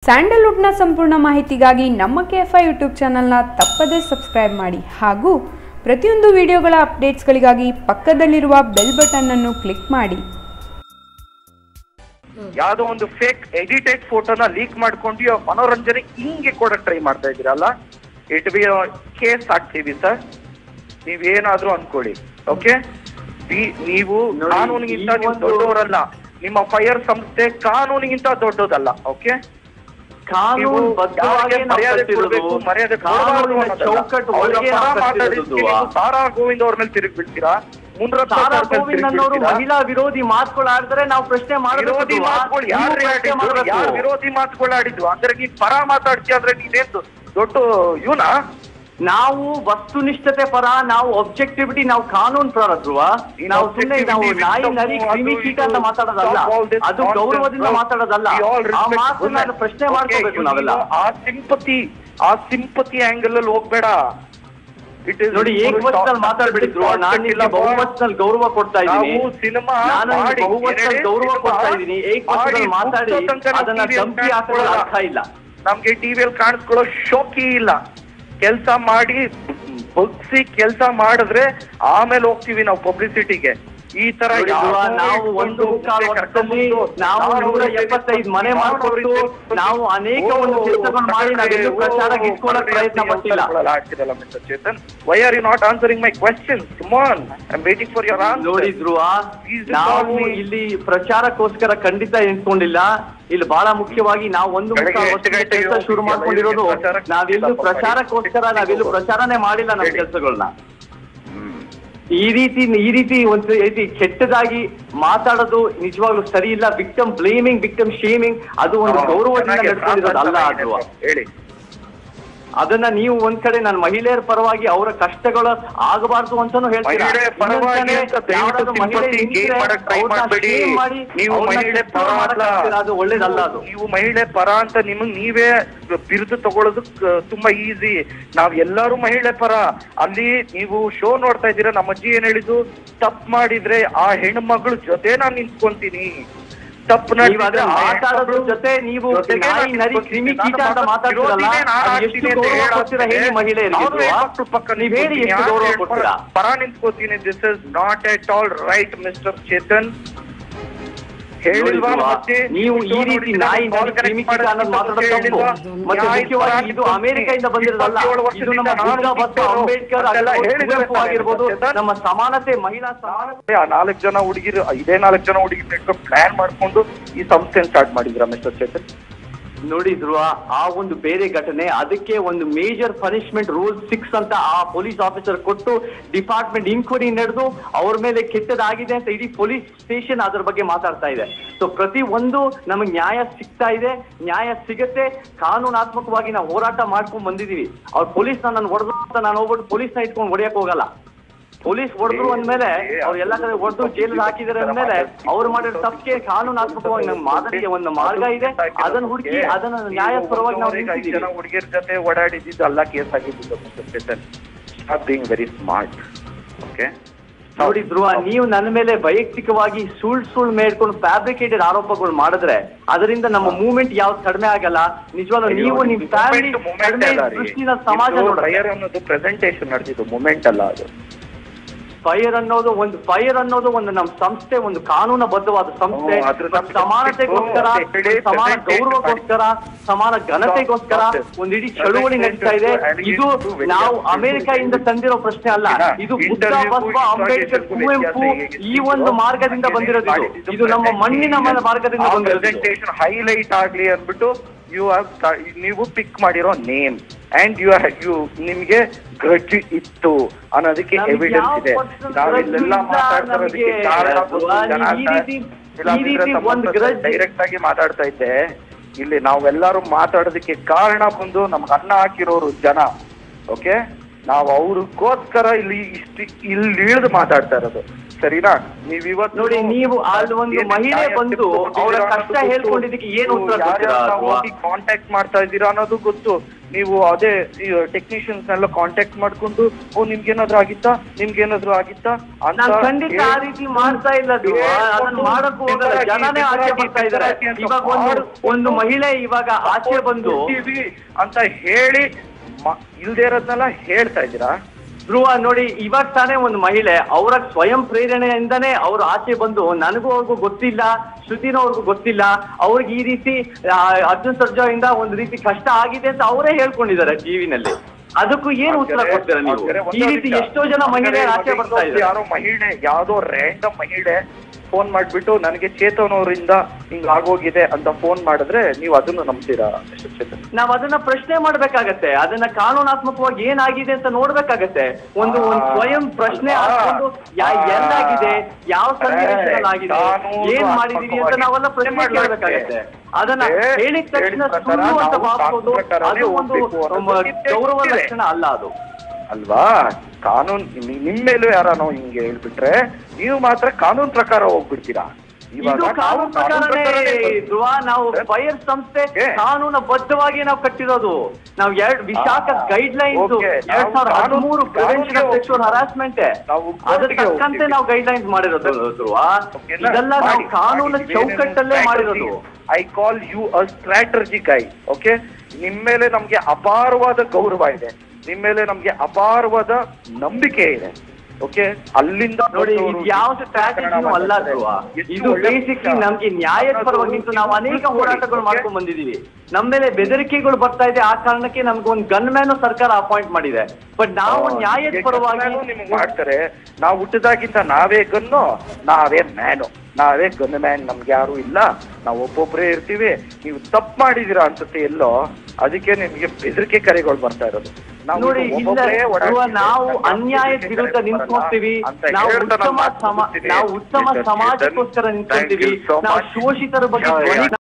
ಸ್ಯಾಂಡಲ್ವುಡ್ನ ಸಂಪೂರ್ಣ ಮಾಹಿತಿಗಾಗಿ ನಮ್ಮ ಕೆ ಎಫ್ ಐ ಯೂಟ್ಯೂಬ್ ಚಾನಲ್ನ ತಪ್ಪದೇ ಸಬ್ಸ್ಕ್ರೈಬ್ ಮಾಡಿ ಹಾಗೂ ಪ್ರತಿಯೊಂದು ವಿಡಿಯೋಗಳ ಅಪ್ಡೇಟ್ಸ್ಗಳಿಗಾಗಿ ಪಕ್ಕದಲ್ಲಿರುವ ಬೆಲ್ ಬಟನ್ ಅನ್ನು ಕ್ಲಿಕ್ ಮಾಡಿ ಯಾವ್ದೋ ಒಂದು ಫೇಕ್ ಎಡಿಟೆಡ್ ಫೋಟೋನ ಲೀಕ್ ಮಾಡ್ಕೊಂಡು ಮನೋರಂಜನೆ ಹಿಂಗೆ ಕೊಡಕ್ ಟ್ರೈ ಮಾಡ್ತಾ ಇದ್ದೀರಲ್ಲ ಇಟ್ ಬಿ ಕೇಸ್ ಹಾಕ್ತೀವಿ ಸರ್ ನೀವೇನಾದ್ರೂ ಅನ್ಕೊಳ್ಳಿ ಓಕೆ ನೀವು ನೋಡಿ, ಕಾನೂನಿಗಿಂತ ಈ ನೀವು ಒಂದು- ದೊಡ್ಡವರಲ್ಲ ನಿಮ್ಮ ಫೈರ್ ಸಂಸ್ಥೆ ಕಾನೂನಿಗಿಂತ ದೊಡ್ಡದಲ್ಲ ಓಕೆ ಕಾನೂನು ನೀವು ಬದ್ಧವಾಗಿ ಯಾರಿಗೆ ನಾವು ಮರ್ಯಾದೆ ಕಟ್ಟಿರೋದು, ಕೊಡ್ಬೇಕು, ಮರ್ಯಾದೆ ಕೊಡಬಾರ್ದು ಕಾನೂನಿನ ಅನ್ನೋದಲ್ಲ. ಚೌಕಟ್ಟು ಅವ್ರ ಒಳಗೆ ಪರ ನಾವು ಮಾತಾಡಿದ್ಕೆ ಕಟ್ಟಿರೋದು. ನೀವು ತಾರಾ ಗೋವಿಂದ್ ಅವ್ರ ಮೇಲೆ ತಿರುಗಿ ಬಿಡ್ತೀರಾ ಮುನ್ರತ್ನ ತಾರಾ ಅವ್ರ ಮೇಲೆ ಗೋವಿಂದ್ ತಿರುಗಿ ಅನ್ನೋರು ಬಿಡ್ತೀರಾ? ಮಹಿಳಾ ವಿರೋಧಿ ಮಾತುಗಳು ಆಡಿದ್ರೆ ನಾವು ಪ್ರಶ್ನೆ ಮಾಡಬೇಕು ವಿರೋಧಿ ಮಾತುಗಳು ಯಾರು ಆಡಿದ್ರು ಯಾರು ವಿರೋಧಿ ಮಾತುಗಳು ಆಡಿದ್ರು ಅಂದ್ರೆ ನೀನ್ ಪರ ಮಾತಾಡ್ತೀಯ ಅಂದ್ರೆ ನೀನೇನ್ ದೊ- ದೊಡ್ಡ ಇವನಾ ನಾವು ವಸ್ತುನಿಷ್ಠತೆ ಪರ ನಾವು ಒಬ್ಜೆಕ್ಟಿವಿಟಿ ನಾವು ಕಾನೂನು ಪರ ಧ್ರುವ ಈ ನಾವು ಸುಮ್ಮನೆ ನಾವು objectivity, ನಾಯಿ wisdom, ನರಿ ಕ್ರಿಮಿ ಅದು ಕೀಟ ಇದು, ಅಂತ ಮಾತಾಡೋದಲ್ಲ stop all this ಅದು nonsense, ಗೌರವದಿಂದ bro. ಮಾತಾಡೋದಲ್ಲ We all ಆ respect ಮಾತನ್ನ women. ಪ್ರಶ್ನೆ Okay, ಮಾಡ್ಕೋಬೇಕು you- ನಾವೆಲ್ಲ you- ಆ ಸಿಂಪತಿ ಆ ಸಿಂಪತಿ ಆಂಗಲ್ ಅಲ್ಲಿ ಹೋಗ್ಬೇಡ ಇಟ್ ಇಸ್ ನೋಡಿ ಏಕವಚನಲ್ಲಿ ಮಾತಾಡ್ಬಿಡಿ ಧ್ರುವ ನಾನು ನಿಮ್ಗೆ ಬಹುವಚನಲ್ಲಿ ಗೌರವ ಕೊಡ್ತಾ ಇದ್ದೀನಿ ನಾವು ಸಿನಿಮಾ ನಾನು ನಿಮ್ಗೆ ಮಾಡಿ, ಬಹುವಚನಲ್ಲಿ ಎರಡೇ ಗೌರವ ಸಿನಿಮಾ ಕೊಡ್ತಾ ಇದ್ದೀನಿ ಏಕವಚನಲ್ಲಿ ಮಾಡಿ, ಮಾತಾಡಿ ಮುಗ್ಸೋ ತನಕ ನಾವು ಅದನ್ನ TV ಯಲ್ಲಿ ಧಮಕಿ ಹಾಕೋದ್ರ ಕಾಣಿಸ್ಕೊಳ್ಳಲ್ಲ. ಅರ್ಥ ಇಲ್ಲ ನಮ್ಗೆ ಟಿವಿಯಲ್ಲಿ ಕಾಣಿಸ್ಕೊಳ್ಳೋ ಶೋಕಿ ಇಲ್ಲ ಕೆಲಸ ಮಾಡಿ ಬಗ್ಸಿ ಕೆಲಸ ಮಾಡಿದ್ರೆ ಆಮೇಲೆ ಹೋಗ್ತೀವಿ ನಾವು ಪಬ್ಲಿಸಿಟಿಗೆ ಈ ತರ ನೋಡಿ ಯಾವ್ದೋ ಧ್ರುವ, ನಾವು ಇಟ್ಕೊಂಡು ಒಂದು ಮುಕ್ಕಾಲು ಮುಂದೆ ವರ್ಷದಲ್ಲಿ ಕರ್ಕೊಂಡ್ಬಂದು ನಾವು ನಾವು ನೂರ ಅವ್ರಿಗೆ ಎಪ್ಪತ್ತೈದು ಮನೆ ನಾವು ಮಾಡ್ಕೊಟ್ಟು ಅವ್ರಿಗೆ ನಾವು ಅನೇಕ ಒಂದು ಓ, ಕೆಲಸಗಳು ಮಾಡಿ ನಾವೆಲ್ಲೂ ಓ, ಪ್ರಚಾರಕ್ಕೆ ಇಟ್ಕೊಳ್ಳೋಕೆ ಪ್ರಯತ್ನ ಪಟ್ಟಿಲ್ಲ ಉತ್ತರಗಳು ಆಗ್ತಿರಲ್ಲ Mister Chetan why are you not answering my question come on I waiting for your ನೋಡಿ ಆನ್ಸರ್ ಧ್ರುವ Please ನಾವು record me. ಇಲ್ಲಿ ಪ್ರಚಾರಕ್ಕೋಸ್ಕರ ಖಂಡಿತ ಎನ್ಕೊಂಡಿಲ್ಲ ಇಲ್ಲಿ ಬಹಳ ಮುಖ್ಯವಾಗಿ ನಾವು ಒಂದು ಬೆಳಗ್ಗೆ ಮುಕ್ಕಾಲು ಎಷ್ಟು ವರ್ಷದ ಗಂಟೆಗೆ ಕೆಲಸ ಶುರು ಹೋಗ್ತೀವಿ? ಮಾಡ್ಕೊಂಡಿರೋದು ಪ್ರಚಾರಕ್ಕೆ ನಾವೆಲ್ಲೂ ಹೋಗ್ತೀವಿ. ಪ್ರಚಾರಕ್ಕೋಸ್ಕರ ನಾವೆಲ್ಲೂ ಪ್ರಚಾರನೇ ಮಾಡಿಲ್ಲ ನಮ್ಮ ಹೇಳಿ. ಕೆಲಸಗಳನ್ನ ಈ ರೀತಿ ಈ ರೀತಿ ಒಂದು ರೀತಿ ಕೆಟ್ಟದಾಗಿ ಮಾತಾಡೋದು ನಿಜವಾಗ್ಲೂ ಸರಿ ಇಲ್ಲ ವಿಕ್ಟಮ್ ಬ್ಲೇಮಿಂಗ್ ವಿಕ್ಟಮ್ ಶೇಮಿಂಗ್ ಅದು ಒಂದು ಗೌರವದಿಂದ ನಡ್ಕೊಂಡಿರೋದಲ್ಲ ಧ್ರುವ ಹೇಳಿ ಅದನ್ನ ನೀವು ಒಂದ್ ಕಡೆ ನನ್ನ ಮಹಿಳೆಯರ ಪರವಾಗಿ ಅವರ ಕಷ್ಟಗಳು ಆಗಬಾರ್ದು ಅಂತಾನು ಹೇಳ್ತೀರಾ ಮಹಿಳೆ ಪರವಾಗಿ ಇನ್ನೊಂದ್ ಅಂತ ಕಡೆ ದಯವಿಟ್ಟು ಯಾವ್ದಾದ್ರು ಮಹಿಳೆ sympathy gain ನಿಂತ್ರೆ ಮಾಡಕ್ try ಅವ್ರನ್ನ ಮಾಡ್ಬೇಡಿ. shame ಮಾಡಿ ನೀವು ಅವ್ರನ್ನ ಮಹಿಳೆ ಕೆಟ್ಟವ್ರು ಪರ ಮಾಡಕ್ ಅಲ್ಲ. ಹೋಗ್ತೀರಾ, ಅದು ಒಳ್ಳೇದಲ್ಲ ಅದು ನೀವು ಮಹಿಳೆ ಪರ ಅಂತ ನಿಮಗ್ ನೀವೇ ಬಿರುದು ತಗೊಳ್ಳೋದು ಕ- ತುಂಬಾ ಈಸಿ ನಾವ್ ಎಲ್ಲರೂ ಮಹಿಳೆ ಪರ ಅಲ್ಲಿ ನೀವು ಶೋ ನೋಡ್ತಾ ಇದ್ದೀರಾ ನಮ್ಮ ಅಜ್ಜಿ ಏನ್ ಹೇಳಿದ್ದು ತಪ್ಪು ಮಾಡಿದ್ರೆ ಆ ಹೆಣ್ಮಗಳು ಜೊತೆ ನಾನ್ ನಿಂತ್ಕೊಂತೀನಿ ತಪ್ಪು ನೀವು ಅದ್ರ ಮಾತಾಡೋದ್ರ ಜೊತೆ ನೀವು ನಾಯಿ ನರಿ ಕ್ರಿಮಿ ಕೀಟ ಅಂತ ಮಾತಾಡ್ತಿರಲ್ಲ ಅದು ಎಷ್ಟು ಗೌರವ ಕೊಡ್ತೀರಾ ಹೇಳಿ ಮಹಿಳೆಯರಿಗೆ ಧ್ರುವ? ನೀವ್ ಹೇಳಿ ಎಷ್ಟು ಗೌರವ ಕೊಡ್ತೀರಾ ಪರ ನಿಂತ್ಕೋತೀನಿ this is not at all right Mister Chetan ಹೇಳಿಲ್ವಾ ನೋಡಿ ನಮ್ಮ ಧ್ರುವ, ಅಜ್ಜಿ? ನೀವು ಈ show ರೀತಿ ನೋಡಿದ್ದೀರಾ? ನಾಯಿ call ನರಿ connect ಕ್ರಿಮಿ ಕೀಟ ಅನ್ನೋದು ಮಾತಾಡೋದು ತಪ್ಪು ಹೇಳಿಲ್ವಾ? ಮತ್ತೆ ನ್ಯಾಯ ಮುಖ್ಯವಾಗಿ ಪರ ಇದು ಅಮೆರಿಕದಿಂದ ಬಂದಿರೋದಲ್ಲ ಇಪ್ಪತ್ತೇಳು ಇದು ನಮ್ಮ ವರ್ಷದಿಂದ ಬುದ್ಧ ನಾನು ಮತ್ತು ಅಂಬೇಡ್ಕರ್ ಅದೆಲ್ಲ ಆಗಿರ್ಬೋದು, ಹೇಳಿದ್ದಾರೆ ಕುವೆಂಪು ಆಗಿರ್ಬೋದು ಚೇತನ್. ನಮ್ಮ ಸಮಾನತೆ ಮಹಿಳಾ ಸಮಾನತೆ ಆ ನಾಲ್ಕು ಜನ ಹುಡುಗಿರು ಇದೇ ನಾಲ್ಕು ಜನ ಹುಡುಗಿರು ಇಟ್ಕೊಂಡು ಪ್ಲಾನ್ ಮಾಡ್ಕೊಂಡು ಈ ಸಂಸ್ಥೆನ ಸ್ಟಾರ್ಟ್ ಮಾಡಿದ್ರ ಮಿಸ್ಟರ್ ಚೇತನ್ ನೋಡಿ ಧ್ರುವ ಆ ಒಂದು ಬೇರೆ ಘಟನೆ ಅದಕ್ಕೆ ಒಂದು ಮೇಜರ್ ಪನಿಷ್ಮೆಂಟ್ ರೂಲ್ ಸಿಕ್ಸ್ ಅಂತ ಆ ಪೊಲೀಸ್ ಆಫೀಸರ್ ಕೊಟ್ಟು ಡಿಪಾರ್ಟ್ಮೆಂಟ್ ಇನ್ಕ್ವೈರಿ ನಡೆದು ಅವ್ರ ಮೇಲೆ ಕೆಟ್ಟದಾಗಿದೆ ಅಂತ ಇಡೀ ಪೊಲೀಸ್ ಸ್ಟೇಷನ್ ಅದ್ರ ಬಗ್ಗೆ ಮಾತಾಡ್ತಾ ಇದೆ ಸೊ ಪ್ರತಿ ಒಂದು ನಮಗೆ ನ್ಯಾಯ ಸಿಗ್ತಾ ಇದೆ ನ್ಯಾಯ ಸಿಗತ್ತೆ ಕಾನೂನಾತ್ಮಕವಾಗಿ ನಾವು ಹೋರಾಟ ಮಾಡ್ಕೊಂಡ್ ಬಂದಿದೀವಿ ಅವ್ರ ಪೊಲೀಸ್ ನಾನು ಹೊಡೆದು ಅಂತ ನಾನು ಹೋಗ್ಬಿಟ್ಟು ಪೊಲೀಸ್ನ ಇಟ್ಕೊಂಡು ಹೊಡೆಯಕ್ ಹೋಗಲ್ಲ ಪೊಲೀಸ್ ಹೊಡೆದ್ರು ಅಂದ್ಮೇಲೆ ಅವ್ರು ಎಲ್ಲ ಕಡೆ ಹೊಡೆದು ಜೈಲಿಗೆ ಹಾಕಿದಾರೆ ಅಂದ್ಮೇಲೆ ಅವ್ರು ಮಾಡಿರೋ ತಪ್ಪಿಗೆ ಕಾನೂನಾತ್ಮಕವಾಗಿ ನಮ್ಮ ಮಾದರಿಯ ಒಂದು ಮಾರ್ಗ ಇದೆ ಅದನ್ನ ಹುಡುಕಿ ಅದನ್ನ ನ್ಯಾಯ ಪರವಾಗಿ ನಾವು ಐದು ನಿಂತಿದ್ದೀವಿ ಜನ ಹುಡುಗಿಯರ ಜೊತೆ ಓಡಾಡಿದ್ದು ಅಲ್ಲ ಕೇಸ್ ಆಗಿದ್ದು Mister Chetan stop being very smart okay ನೋಡಿ ಧ್ರುವ ನೀವು ನನ್ನ ಮೇಲೆ ವೈಯಕ್ತಿಕವಾಗಿ ಸುಳ್ ಸುಳ್ ಮೇಡ್ಕೊಂಡು ಫ್ಯಾಬ್ರಿಕೇಟೆಡ್ ಆರೋಪಗಳು ಮಾಡಿದ್ರೆ ಅದರಿಂದ ನಮ್ಮ ಮೂವ್ಮೆಂಟ್ ಯಾವ್ದು ಕಡಿಮೆ ಆಗಲ್ಲ ನಿಜವಾಗ್ಲೂ ನೀವು ನಿಮ್ ಫ್ಯಾಮಿಲಿ ಕಡಿಮೆ ದೃಷ್ಟಿನ ಸಮಾಜ ನೋಡುತ್ತೆ ಫೈರ್ ಅನ್ನೋದು ಪ್ರೆಸೆಂಟೇಷನ್ ನಡೆದಿದ್ದು ಮೂಮೆಂಟ್ ಅಲ್ಲ ಅದು ಫೈರ್ ಅನ್ನೋದು ಒಂದು ಫೈರ್ ಅನ್ನೋದು ಒಂದು ನಮ್ಮ ಸಂಸ್ಥೆ ಒಂದು ಕಾನೂನುಬದ್ಧವಾದ ಸಂಸ್ಥೆ ಹ್ಮ್, ಅದ್ರ ಒಂದು ಸಮಾನತೆಗೋಸ್ಕರ ಮತ್ತೆ ಹೇಳಿ, ಒಂದು ಸಮಾನ present ಗೌರವಗೋಸ್ಕರ ಸಮಾನ ಘನತೆಗೋಸ್ಕರ ಒಂದು ಇಡೀ ಚಳುವಳಿ ನಡೀತಾ ಇದೆ ಇದು ನಾವು ಅಮೆರಿಕದಿಂದ ತಂದಿರೋ ಪ್ರಶ್ನೆ ಅಲ್ಲ ಇದು ಬುದ್ಧ ಬಸವ ಅಂಬೇಡ್ಕರ್ ಕುವೆಂಪು ಈ ಒಂದು ಮಾರ್ಗದಿಂದ ಬಂದಿರೋದು ಇದು. ಇದು ನಮ್ಮ ಮಣ್ಣಿನ ಮನ ಮಾರ್ಗದಿಂದ ಬಂದಿರೋದು ಇದು. ಪ್ರೆಸೆಂಟೇಷನ್ ಹೈಲೈಟ್ ಆಗ್ಲಿ ಅಂದ್ಬಿಟ್ಟು ಯು ನೀವು ಪಿಕ್ ಮಾಡಿರೋ ನೇಮ್ ಅಂಡ್ ಯು ಯು ನಿಮ್ಗೆ ಗ್ರಡ್ಜ್ ಇತ್ತು ಅನ್ನೋದಕ್ಕೆ ನಮ್ಗೆ ಎವಿಡೆನ್ಸ್ ಯಾವ ಇದೆ personal ನಾವಿಲ್ಲೆಲ್ಲ grudge ಇಲ್ಲ, ಮಾತಾಡ್ತಾ ಇರೋದಕ್ಕೆ ನಮ್ಗೆ ಕಾರಣ ಅಲ್ವಾ? ನೀವು ಈ ರೀತಿ- ಈ ರೀತಿ ಒಂದು grudge- ಡೈರೆಕ್ಟ್ ಆಗಿ ಮಾತಾಡ್ತಾ ಇದ್ದೆ ಇಲ್ಲಿ ನಾವೆಲ್ಲರೂ ಮಾತಾಡೋದಕ್ಕೆ ಕಾರಣ ಬಂದು ನಮ್ಗೆ ಅನ್ನ ಹಾಕಿರೋರು ಜನ ಓಕೆ ನಾವು ಅವ್ರಿಗೋಸ್ಕರ ಇಲ್ಲಿ ಇಷ್ಟು ಇಲ್ಲಿ ಇಳಿದು ಮಾತಾಡ್ತಾ ಇರೋದು ಸರಿನಾ ನೀವ್ ಇವತ್ತು ನೋಡಿ, ನೀವು ಅಲ್ಲಿ ಒಂದು ಮಹಿಳೆ ಬಂದು ಅವರ ಕಷ್ಟ ಹೇಳ್ಕೊಂಡಿದ್ದಕ್ಕೆ ಏನು ಉತ್ತರ ಕೊಡ್ತೀರಾ ಅಥವಾ? ಕಾಂಟ್ಯಾಕ್ಟ್ ಮಾಡ್ತಾ ಇದ್ದೀರಾ ಅನ್ನೋದು ಗೊತ್ತು ನೀವು ಅದೇ ಟೆಕ್ನಿಷಿಯನ್ಸ್ ನೆಲ್ಲ ಕಾಂಟ್ಯಾಕ್ಟ್ ಮಾಡ್ಕೊಂಡು ಓ ನಿಮ್ಗೇನಾದ್ರೂ ಆಗಿತ್ತಾ ನಿಮ್ಗೇನಾದ್ರೂ ಆಗಿತ್ತಾ ಅಂತ ನಾನ್ ಖಂಡಿತ ಆ ಹೇಳಿ- ರೀತಿ ಮಾಡ್ತಾ ಇಲ್ಲ ಧ್ರುವ. ಅದನ್ನ ಮಾಡಕ್ಕೂ ಹೋಗಲ್ಲ ಜನನೇ ಆಚೆ ಬರ್ತಾ ಇದಾರೆ ಇವಾಗ ಒಂದು ಒಂದು ಮಹಿಳೆ ಇವಾಗ ಆಚೆ ಬಂದು ಕೊಡ್ತೀವಿ ಅಂತ ಹೇಳಿ ಮ- ಇಲ್ದೇ ಇರೋದ್ನೆಲ್ಲ ಹೇಳ್ತಾ ಇದ್ದೀರಾ ಧ್ರುವ ನೋಡಿ ಇವಾಗ ತಾನೇ ಒಂದು ಮಹಿಳೆ ಅವರ ಸ್ವಯಂ ಪ್ರೇರಣೆಯಿಂದನೇ ಅವ್ರು ಆಚೆ ಬಂದು ನನಗೂ ಅವ್ರಿಗೂ ಗೊತ್ತಿಲ್ಲ ಶ್ರುತಿನೂ ಅವ್ರಿಗೂ ಗೊತ್ತಿಲ್ಲ ಅವ್ರಿಗೆ ಈ ರೀತಿ ಆ, ಅರ್ಜುನ್ ಸರ್ಜಾ ಇಂದ ಒಂದು ರೀತಿ ಕಷ್ಟ ಆಗಿದೆ ಅಂತ ಅವರೇ ಹೇಳ್ಕೊಂಡಿದ್ದಾರೆ ಟಿವಿನಲ್ಲಿ ಅದಕ್ಕೂ ಏನು ಉತ್ತರ ಕೊಡ್ತೀರಾ ನೀವು ಹಾಗಾದ್ರೆ ಈ ಒಂದೇ ರೀತಿ ನಿಮಿಷ. ಎಷ್ಟೋ ಜನ ಮಹಿಳೆ ಹಾಗಾದ್ರೆ ಆಚೆ ಬರ್ತಾ ಇನ್ನೊಬ್ರು ಇದ್ದಾರೆ ಯಾರೋ ಮಹಿಳೆ ಯಾವ್ದೋ ರ್ಯಾಂಡಮ್ ಮಹಿಳೆ ಫೋನ್ ಮಾಡ್ಬಿಟ್ಟು ನನಗೆ ಚೇತನ್ ಅವರಿಂದ ಹಿಂಗ್ ಆಗೋಗಿದೆ ಅಂತ ಫೋನ್ ಮಾಡಿದ್ರೆ ನೀವು ಅದನ್ನು ನಂಬ್ತೀರಾ ಮಿಸ್ಟರ್ ಚೇತನ್ ನಾವ್ ಅದನ್ನ ಪ್ರಶ್ನೆ ಮಾಡ್ಬೇಕಾಗತ್ತೆ ಅದನ್ನ ಕಾನೂನಾತ್ಮಕವಾಗಿ ಏನಾಗಿದೆ ಅಂತ ನೋಡ್ಬೇಕಾಗತ್ತೆ ಒಂದು ಒಂದು ಸ್ವಯಂ ಪ್ರಶ್ನೆ ಹಾಕೊಂಡು ಯಾ ಎಲ್ಲಾಗಿದೆ ಯಾವ ಸನ್ನಿವೇಶದಲ್ಲಿ ಆಗಿದೆ ಏನ್ ಮಾಡಿದೀವಿ ಅಂತ ನಾವೆಲ್ಲ ಪ್ರಶ್ನೆ ಕೇಳಬೇಕಾಗತ್ತೆ ಅದನ್ನ ಹೇಳಿದ ತಕ್ಷಣ ಸುಳ್ಳು ಅಂತ ಭಾವಿಸೋದು ಅದು ಒಂದು ನಮ್ಮ ಗೌರವ ಲಕ್ಷಣ ಅಲ್ಲ ಅದು ಅಲ್ವಾ ಕಾನೂನ್ ನಿ- ನಿಮ್ ಮೇಲೂ ಯಾರಾನೋ ಹಿಂಗೆ ಹೇಳ್ಬಿಟ್ರೆ ನೀವು ಮಾತ್ರ ಕಾನೂನ್ ಪ್ರಕಾರ ಹೋಗ್ಬಿಡ್ತೀರಾ ಇವಾಗ ಇದು ನಾವು ಕಾನೂನು ಪ್ರಕಾರನೇ ಪ್ರಕಾರನೇ ಧ್ರುವ ನಾವು ಫೈರ್ ಸಂಸ್ಥೆ ಏ. ಕಾನೂನು ಬದ್ಧವಾಗಿ ನಾವು ಕಟ್ಟಿರೋದು ನಾವು ಎರಡ್ ವಿಶಾಖ ಆ, ಗೈಡ್ ಲೈನ್ಸ್ ಓಕೆ. ಎರಡ್ ಸಾವಿರದ ನಾವು ಹದಿಮೂರು ಕಾನೂನು- ಪ್ರಿವೆನ್ಷನ್ ಆಫ್ ಕಾನೂನಿಗೆ ಸೆಕ್ಷುವಲ್ ಹರಾಸ್ಮೆಂಟ್ ನಾವು ಅದ್ರ ಕೋರ್ಟ್ಗೆ ತಕ್ಕಂತೆ ಹೋಗ್ತೀವಿ. ನಾವು ಗೈಡ್ ಲೈನ್ಸ್ ಮಾಡಿರೋದು ಧ್ರುವ ಓಕೆನಾ? ಇದೆಲ್ಲ ನಾವು ಮಾಡಿ, ಕಾನೂನು ಮಾಡಿ. ಚೌಕಟ್ಟಲ್ಲೇ ಮಾಡಿರೋದು I call you a strategy guy okay ನಿಮ್ ಮೇಲೆ ನಮ್ಗೆ ಅಪಾರವಾದ ಗೌರವ ಇದೆ ನಿಮ್ ಮೇಲೆ ನಮ್ಗೆ ಅಪಾರವಾದ ನಂಬಿಕೆ ಇದೆ ಓಕೆ ಅಲ್ಲಿಂದ ನೋಡಿ ಬಂದವರು ಇದು ಯಾವ ಸ್ಟ್ರಾಟಜಿನೂ ಅಲ್ಲ ಧ್ರುವ ಎಷ್ಟು ಇದು ಒಳ್ಳೆ ಬೇಸಿಕ್ಲಿ ವಿಷಯ. ನಮ್ಗೆ ನ್ಯಾಯದ ಪರವಾಗಿ ನಿಂತು ನಾವು ಅನೇಕ ಹೋರಾಟಗಳು ಮಾಡ್ಕೊಂಡ್ ಬಂದಿದೀವಿ ನಮ್ಮ ಮೇಲೆ ಬೆದರಿಕೆಗಳು ಬರ್ತಾ ಇದೆ ಆ ಕಾರಣಕ್ಕೆ ನಮ್ಗೆ ಒಂದು ಗನ್ ಮ್ಯಾನ್ ಸರ್ಕಾರ ಅಪಾಯಿಂಟ್ ಮಾಡಿದೆ ಬಟ್ ನಾವು ಹಾ, ನ್ಯಾಯದ ಈಗ ಪರವಾಗಿ ಗನ್ ನಿಮ್ಗೆ ಮಾಡ್ತಾರೆ ನಾವು ಹುಟ್ಟಿದಾಗಿಂದ ನಾವೇ ಗನ್ನು ನಾವೇ ಮ್ಯಾನು ನಾವೇ ಗನ್ ಮ್ಯಾನ್ ನಮ್ಗೆ ಯಾರು ಇಲ್ಲ ನಾವು ಒಬ್ಬೊಬ್ಬರೇ ಇರ್ತೀವಿ ನೀವು ತಪ್ಪು ಮಾಡಿದೀರಾ ಅನ್ಸುತ್ತೆ ಎಲ್ಲೋ ಅದಕ್ಕೆ ನಿಮ್ಗೆ ಬೆದರಿಕೆ ಕರೆಗಳು ಬರ್ತಾ ಇರೋದು ನಾವು ನೋಡಿ ಇದು ಇಲ್ಲ ಒಬ್ಬೊಬ್ರೇ ಓಡಾಡ್ತೀವಿ. ಧ್ರುವ, ನಾವು ನಮ್ಗೆ ಅನ್ಯಾಯದ ಬೆದರಿಕೆ ವಿರುದ್ಧ ಕರೆ ನಿಂತ್ಕೊಳ್ತೀವಿ ಬರಲ್ಲ ಅಂತ ನಾವು ಹೇಳ್ತಾ ನಾನು ಉತ್ತಮ ಮಾತು ಸಮ ಮುಗಿಸ್ತೀನಿ. ನಾವು ಉತ್ತಮ Mr. ಸಮಾಜಕ್ಕೋಸ್ಕರ Chetan, ನಿಂತ್ಕೊಳ್ತೀವಿ thank you so ನಾವು much. ಶೋಷಿತರ ಬಗ್ಗೆ Yeah, yeah. ಧ್ವನಿ